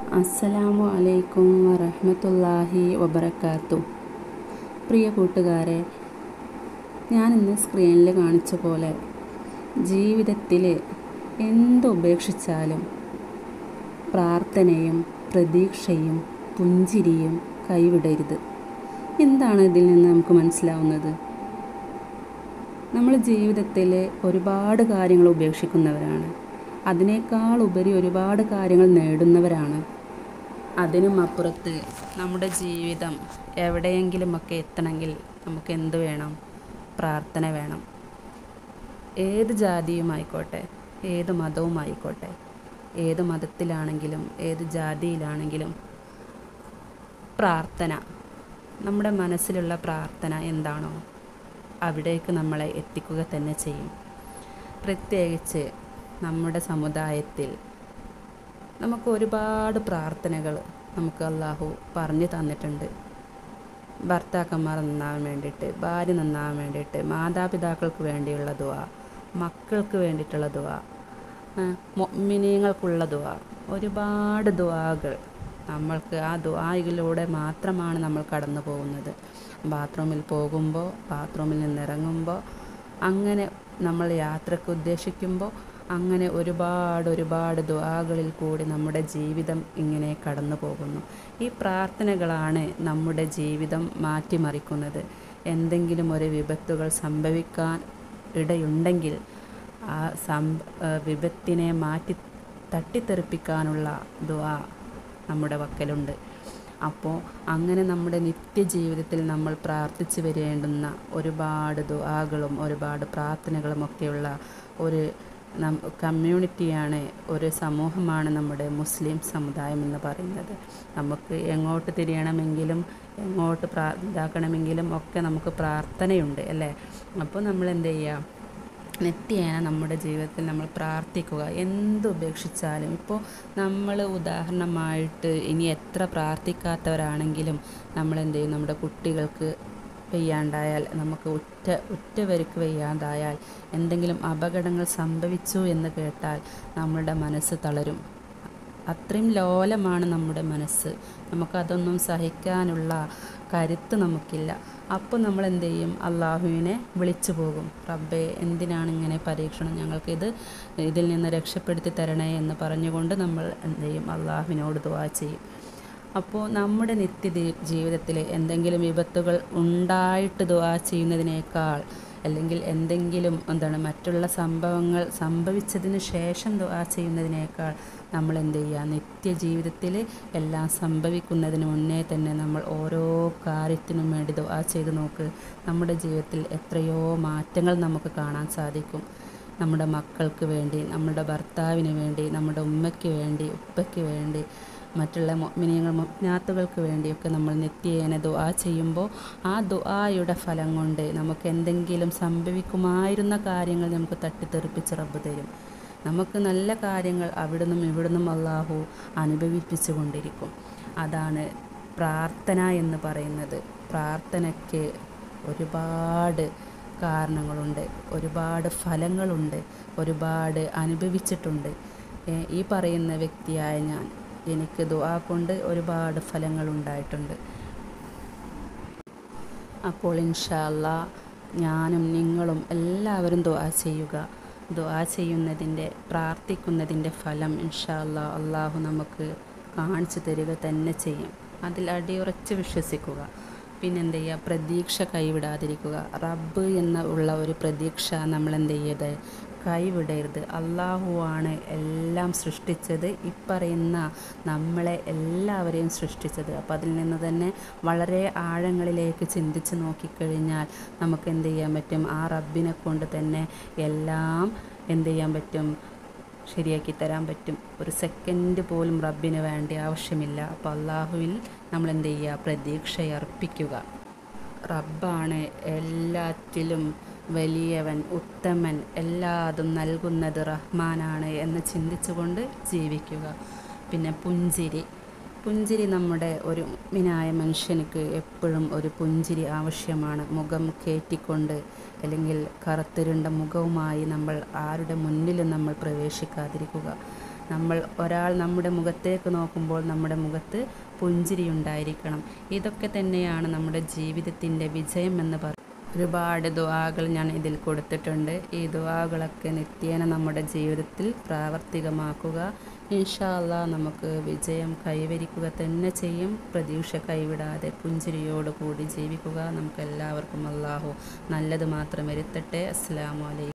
അസ്സലാമു അലൈക്കും വറഹ്മത്തുള്ളാഹി വബറകാത്തു പ്രിയ കൂട്ടുകാരെ ഞാനിന്ന് സ്ക്രീനിൽ കാണിച്ച പോലെ ജീവിതത്തിൽ എന്ത് ഉപേക്ഷിച്ചാലും പ്രാർത്ഥനയും പ്രതീക്ഷയും പുഞ്ചിരിയും കൈവിടരുത് എന്താണ് ഇതിൽ നിന്ന് നമുക്ക് മനസ്സിലാവുന്നത് നമ്മൾ ജീവിതത്തിൽ ഒരുപാട് കാര്യങ്ങൾ ഉപേക്ഷിക്കുന്നവരാണ് അതിനേക്കാൾ ഉപരി ഒരുപാട് കാര്യങ്ങൾ നേടുന്നവരാണ് അതിനും അപ്പുറത്ത് നമ്മുടെ ജീവിതം എവിടെയെങ്കിലുമൊക്കെ എത്തണമെങ്കിൽ നമുക്ക് എന്ത് വേണം പ്രാർത്ഥന വേണം ഏത് ജാതിയുമായിക്കോട്ടെ ഏത് മതവുമായിക്കോട്ടെ ഏത് മതത്തിലാണെങ്കിലും ഏത് ജാതിയിലാണെങ്കിലും പ്രാർത്ഥന നമ്മുടെ മനസ്സിലുള്ള പ്രാർത്ഥന എന്താണോ അവിടേക്ക് നമ്മളെ എത്തിക്കുക തന്നെ ചെയ്യും പ്രത്യേകിച്ച് നമ്മുടെ സമുദായത്തിൽ നമുക്ക് ഒരുപാട് പ്രാർത്ഥനകൾ നമുക്ക് അള്ളാഹു പറഞ്ഞു തന്നിട്ടുണ്ട് ഭർത്താക്കന്മാർ നന്നാവാൻ വേണ്ടിയിട്ട് ഭാര്യ നന്നാവാൻ വേണ്ടിയിട്ട് മാതാപിതാക്കൾക്ക് വേണ്ടിയുള്ള ദുവ മക്കൾക്ക് വേണ്ടിയിട്ടുള്ള ദുവ മൊമിനിയങ്ങൾക്കുള്ള ദുവ ഒരുപാട് ദുവാകൾ നമ്മൾക്ക് ആ ദുവായിലൂടെ മാത്രമാണ് നമ്മൾ കടന്നു പോകുന്നത് ബാത്റൂമിൽ പോകുമ്പോൾ ബാത്റൂമിൽ നിന്നിറങ്ങുമ്പോൾ അങ്ങനെ നമ്മൾ യാത്രയ്ക്ക് ഉദ്ദേശിക്കുമ്പോൾ അങ്ങനെ ഒരുപാട് ഒരുപാട് ദുആകളിൽ കൂടി നമ്മുടെ ജീവിതം ഇങ്ങനെ കടന്നു പോകുന്നു ഈ പ്രാർത്ഥനകളാണ് നമ്മുടെ ജീവിതം മാറ്റിമറിക്കുന്നത് എന്തെങ്കിലും ഒരു വിപത്തുകൾ സംഭവിക്കാൻ ഇടയുണ്ടെങ്കിൽ ആ സം വിപത്തിനെ മാറ്റി തട്ടിത്തെറിപ്പിക്കാനുള്ള ദുആ നമ്മുടെ വക്കലുണ്ട് അപ്പോൾ അങ്ങനെ നമ്മുടെ നിത്യജീവിതത്തിൽ നമ്മൾ പ്രാർത്ഥിച്ചു വരേണ്ടുന്ന ഒരുപാട് ദുആകളും ഒരുപാട് പ്രാർത്ഥനകളും ഒക്കെയുള്ള ഒരു നം കമ്മ്യൂണിറ്റിയാണ് ഒരു സമൂഹമാണ് നമ്മുടെ മുസ്ലിം സമുദായം എന്ന് പറയുന്നത് നമുക്ക് എങ്ങോട്ട് തിരിയണമെങ്കിലും എങ്ങോട്ട് പ്രാ ഇതാക്കണമെങ്കിലും ഒക്കെ നമുക്ക് പ്രാർത്ഥനയുണ്ട് അല്ലേ അപ്പോൾ നമ്മൾ എന്ത് ചെയ്യുക നിത്യേന നമ്മുടെ ജീവിതത്തിൽ നമ്മൾ പ്രാർത്ഥിക്കുക എന്ത് ഉപേക്ഷിച്ചാലും ഇപ്പോൾ നമ്മൾ ഉദാഹരണമായിട്ട് ഇനി എത്ര പ്രാർത്ഥിക്കാത്തവരാണെങ്കിലും നമ്മൾ എന്ത് ചെയ്യും നമ്മുടെ കുട്ടികൾക്ക് വയ്യാണ്ടായാൽ നമുക്ക് ഉറ്റ ഉറ്റവർക്ക് വയ്യാണ്ടായാൽ എന്തെങ്കിലും അപകടങ്ങൾ സംഭവിച്ചു എന്ന് കേട്ടാൽ നമ്മളുടെ മനസ്സ് തളരും അത്രയും ലോലമാണ് നമ്മുടെ മനസ്സ് നമുക്കതൊന്നും സഹിക്കാനുള്ള കരുത്ത് നമുക്കില്ല അപ്പോൾ നമ്മൾ എന്ത് ചെയ്യും അള്ളാഹുവിനെ വിളിച്ചു പോകും റബ്ബെ എന്തിനാണ് ഇങ്ങനെ പരീക്ഷണം ഞങ്ങൾക്കിത് ഇതിൽ നിന്ന് രക്ഷപ്പെടുത്തി തരണേ എന്ന് പറഞ്ഞുകൊണ്ട് നമ്മൾ എന്ത് ചെയ്യും അള്ളാഹുവിനോട് ദുവാ ചെയ്യും അപ്പോൾ നമ്മുടെ നിത്യ ജീവിതത്തിൽ എന്തെങ്കിലും വിപത്തുകൾ ഉണ്ടായിട്ട് ദുആ ചെയ്യുന്നതിനേക്കാൾ അല്ലെങ്കിൽ എന്തെങ്കിലും എന്താണ് മറ്റുള്ള സംഭവങ്ങൾ സംഭവിച്ചതിന് ശേഷം ദുആ ചെയ്യുന്നതിനേക്കാൾ നമ്മൾ എന്ത് ചെയ്യുക നിത്യജീവിതത്തിൽ എല്ലാം സംഭവിക്കുന്നതിന് മുന്നേ തന്നെ നമ്മൾ ഓരോ കാര്യത്തിനും വേണ്ടി ദുആ ചെയ്ത് നോക്ക് നമ്മുടെ ജീവിതത്തിൽ എത്രയോ മാറ്റങ്ങൾ നമുക്ക് കാണാൻ സാധിക്കും നമ്മുടെ മക്കൾക്ക് വേണ്ടി നമ്മുടെ ഭർത്താവിന് വേണ്ടി നമ്മുടെ ഉമ്മയ്ക്ക് വേണ്ടി ഉപ്പയ്ക്ക് വേണ്ടി മറ്റുള്ള മിനിയങ്ങൾ മുജ്ഞാത്തുകൾക്ക് വേണ്ടിയൊക്കെ നമ്മൾ നിത്യേന ദുആ ചെയ്യുമ്പോൾ ആ ദുആയുടെ ഫലം കൊണ്ട് നമുക്ക് എന്തെങ്കിലും സംഭവിക്കുമായിരുന്ന കാര്യങ്ങൾ നമുക്ക് തട്ടിത്തെറിപ്പിച്ച് റബ്ബ് തരും നമുക്ക് നല്ല കാര്യങ്ങൾ അവിടുന്നും ഇവിടുന്നും അള്ളാഹു അനുഭവിപ്പിച്ചു കൊണ്ടിരിക്കും അതാണ് പ്രാർത്ഥന എന്ന് പറയുന്നത് പ്രാർത്ഥനയ്ക്ക് ഒരുപാട് കാരണങ്ങളുണ്ട് ഒരുപാട് ഫലങ്ങളുണ്ട് ഒരുപാട് അനുഭവിച്ചിട്ടുണ്ട് ഈ പറയുന്ന വ്യക്തിയായ ഞാൻ എനിക്ക് ദുആ കൊണ്ട് ഒരുപാട് ഫലങ്ങൾ ഉണ്ടായിട്ടുണ്ട് അപ്പോൾ ഇൻഷാല്ല ഞാനും നിങ്ങളും എല്ലാവരും ദുആ ചെയ്യുക ദുആ ചെയ്യുന്നതിൻ്റെ പ്രാർത്ഥിക്കുന്നതിൻ്റെ ഫലം ഇൻഷാല്ല അള്ളാഹു നമുക്ക് കാണിച്ചു തരിക തന്നെ ചെയ്യും അതിൽ അടിയുറച്ച് വിശ്വസിക്കുക പിന്നെന്ത് ചെയ്യുക പ്രതീക്ഷ കൈവിടാതിരിക്കുക റബ്ബ് എന്ന ഉള്ള ഒരു പ്രതീക്ഷ നമ്മൾ എന്ത് ചെയ്യരുത് കൈവിടരുത് അള്ളാഹുവാണ് എല്ലാം സൃഷ്ടിച്ചത് ഇപ്പറയുന്ന നമ്മളെ എല്ലാവരെയും സൃഷ്ടിച്ചത് അപ്പോൾ അതിൽ നിന്ന് തന്നെ വളരെ ആഴങ്ങളിലേക്ക് ചിന്തിച്ച് നോക്കിക്കഴിഞ്ഞാൽ നമുക്ക് എന്ത് ചെയ്യാൻ പറ്റും ആ റബ്ബിനെ കൊണ്ട് തന്നെ എല്ലാം എന്ത് ചെയ്യാൻ പറ്റും ശരിയാക്കി തരാൻ പറ്റും ഒരു സെക്കൻഡ് പോലും റബ്ബിന് വേണ്ടി ആവശ്യമില്ല അപ്പോൾ അള്ളാഹുവിൽ നമ്മൾ എന്ത് ചെയ്യുക പ്രതീക്ഷയർപ്പിക്കുക റബ്ബാണ് എല്ലാറ്റിലും വലിയവൻ ഉത്തമൻ എല്ലാതും നൽകുന്നത് റഹ്മാനാണ് എന്ന് ചിന്തിച്ചുകൊണ്ട് ജീവിക്കുക പിന്നെ പുഞ്ചിരി പുഞ്ചിരി നമ്മുടെ ഒരു മിനായ മനുഷ്യനിക്ക് എപ്പോഴും ഒരു പുഞ്ചിരി ആവശ്യമാണ് മുഖം കയറ്റിക്കൊണ്ട് അല്ലെങ്കിൽ കറുത്തിരുണ്ട മുഖവുമായി നമ്മൾ ആരുടെ മുന്നിലും നമ്മൾ പ്രവേശിക്കാതിരിക്കുക നമ്മൾ ഒരാൾ നമ്മുടെ മുഖത്തേക്ക് നോക്കുമ്പോൾ നമ്മുടെ മുഖത്ത് പുഞ്ചിരി ഉണ്ടായിരിക്കണം ഇതൊക്കെ തന്നെയാണ് നമ്മുടെ ജീവിതത്തിൻ്റെ വിജയം എന്ന് പറ ഒരുപാട് ദുആകൾ ഞാൻ ഇതിൽ കൊടുത്തിട്ടുണ്ട് ഈ ദുആകളൊക്കെ നിത്യേന നമ്മുടെ ജീവിതത്തിൽ പ്രാവർത്തികമാക്കുക ഇൻഷാ അല്ലാ നമുക്ക് വിജയം കൈവരിക്കുക തന്നെ ചെയ്യും പ്രതീക്ഷ കൈവിടാതെ പുഞ്ചിരിയോട് കൂടി ജീവിക്കുക നമുക്ക് എല്ലാവർക്കും അള്ളാഹു നല്ലത് മാത്രം വരുത്തട്ടെ അസ്സലാമു അലൈക്കും